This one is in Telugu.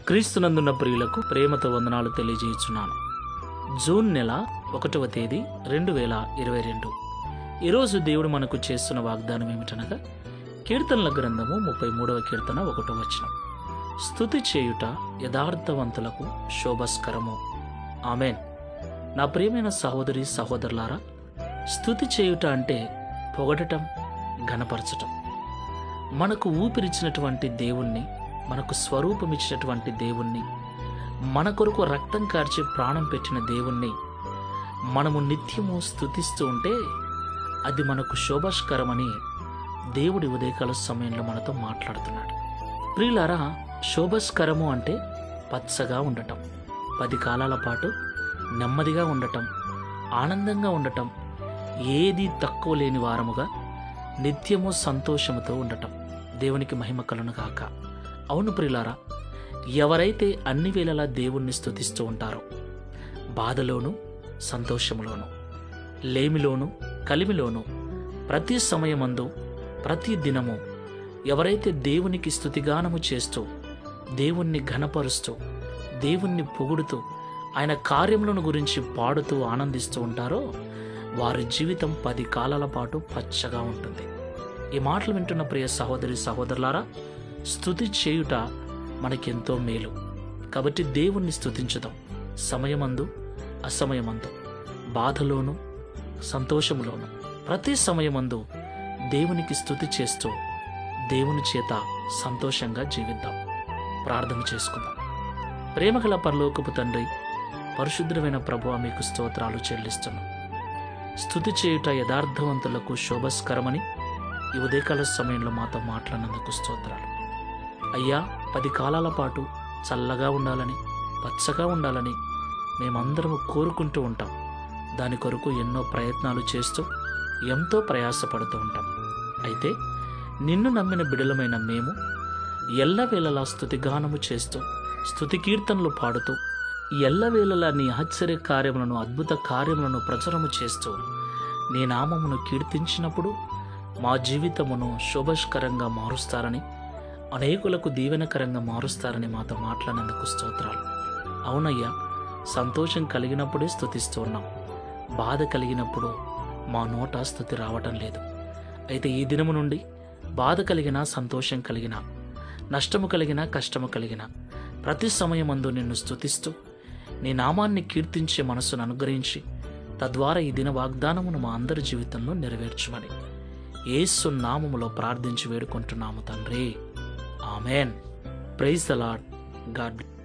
క్రీస్తునందున్న ప్రియులకు ప్రేమతో వందనాలు తెలియజేయుచున్నాను జూన్ నెల ఒకటవ తేదీ రెండు వేల ఇరవై రెండు ఈరోజు దేవుడు మనకు చేస్తున్న వాగ్దానం ఏమిటనగా కీర్తనల గ్రంథము ముప్పై మూడవ కీర్తన ఒకటో వచనం స్తుతి చేయుట యథార్థవంతులకు శోభస్కరము ఆమెన్ నా ప్రియమైన సహోదరి సహోదరులారా స్తుతి చేయుట అంటే పొగడటం ఘనపరచటం మనకు ఊపిరిచ్చినటువంటి దేవుణ్ణి మనకు స్వరూపమిచ్చినటువంటి దేవుణ్ణి మన కొరకు రక్తం కార్చి ప్రాణం పెట్టిన దేవుణ్ణి మనము నిత్యము స్తుతిస్తూ ఉంటే అది మనకు శోభస్కరమని దేవుడి ఉదయకాల సమయంలో మనతో మాట్లాడుతున్నాడు ప్రియులారా శోభస్కరము అంటే పచ్చగా ఉండటం పది కాలాల పాటు నెమ్మదిగా ఉండటం ఆనందంగా ఉండటం ఏది తక్కువ లేని వారముగా నిత్యము సంతోషముతో ఉండటం దేవునికి మహిమ కలను గాక అవును ప్రియులారా ఎవరైతే అన్ని వేళలా దేవుణ్ణి స్తుతిస్తూ ఉంటారో బాధలోను సంతోషములోను లేమిలోను కలిమిలోను ప్రతి సమయమందు ప్రతి దినము ఎవరైతే దేవునికి స్తుతిగానము చేస్తూ దేవుణ్ణి ఘనపరుస్తూ దేవుణ్ణి పొగుడుతూ ఆయన కార్యములను గురించి పాడుతూ ఆనందిస్తూ ఉంటారో వారి జీవితం పది కాలాల పాటు పచ్చగా ఉంటుంది ఈ మాటలు వింటున్న ప్రియ సహోదరి సహోదరులారా స్తుతి చేయుట మనకెంతో మేలు కాబట్టి దేవుణ్ణి స్తుతించుదాం సమయమందు అసమయమందు బాధలోను సంతోషములోను ప్రతి సమయమందు దేవునికి స్తుతి చేస్తూ దేవుని చేత సంతోషంగా జీవిద్దాం ప్రార్థన చేసుకుందాం ప్రేమగల పరలోకపు తండ్రి పరిశుద్ధమైన ప్రభువ మీకు స్తోత్రాలు చెల్లిస్తున్నాం స్తుతి చేయుట యథార్థవంతులకు శోభస్కరమని ఈ ఉదయకాల సమయంలో మాతో మాట్లాడినందుకు స్తోత్రాలు అయ్యా పది కాలాల పాటు చల్లగా ఉండాలని పచ్చగా ఉండాలని మేమందరము కోరుకుంటూ ఉంటాం దాని కొరకు ఎన్నో ప్రయత్నాలు చేస్తూ ఎంతో ప్రయాసపడుతూ ఉంటాం అయితే నిన్ను నమ్మిన బిడలమైన మేము ఎల్లవేళలా స్తుతిగానము చేస్తూ స్తుతి కీర్తనలు పాడుతూ ఎల్లవేళలా నీ ఆశ్చర్య కార్యములను అద్భుత కార్యములను ప్రచురము చేస్తూ నీ నామమును కీర్తించినప్పుడు మా జీవితమును శోభస్కరంగా మారుస్తారని అనేకులకు దీవెనకరంగా మారుస్తారని మాతో మాట్లాడినందుకు స్తోత్రాలు అవునయ్యా సంతోషం కలిగినప్పుడే స్థుతిస్తూ ఉన్నాం బాధ కలిగినప్పుడు మా నోట స్థుతి రావటం లేదు అయితే ఈ దినము నుండి బాధ కలిగిన సంతోషం కలిగిన నష్టము కలిగిన కష్టము కలిగిన ప్రతి సమయమందు నిన్ను స్తుతిస్తూ నీ నామాన్ని కీర్తించే మనస్సును అనుగ్రహించి తద్వారా ఈ దిన వాగ్దానమును మా అందరి జీవితంలో నెరవేర్చమని యేసు నామములో ప్రార్థించి వేడుకుంటున్నాము తండ్రి amen praise the lord God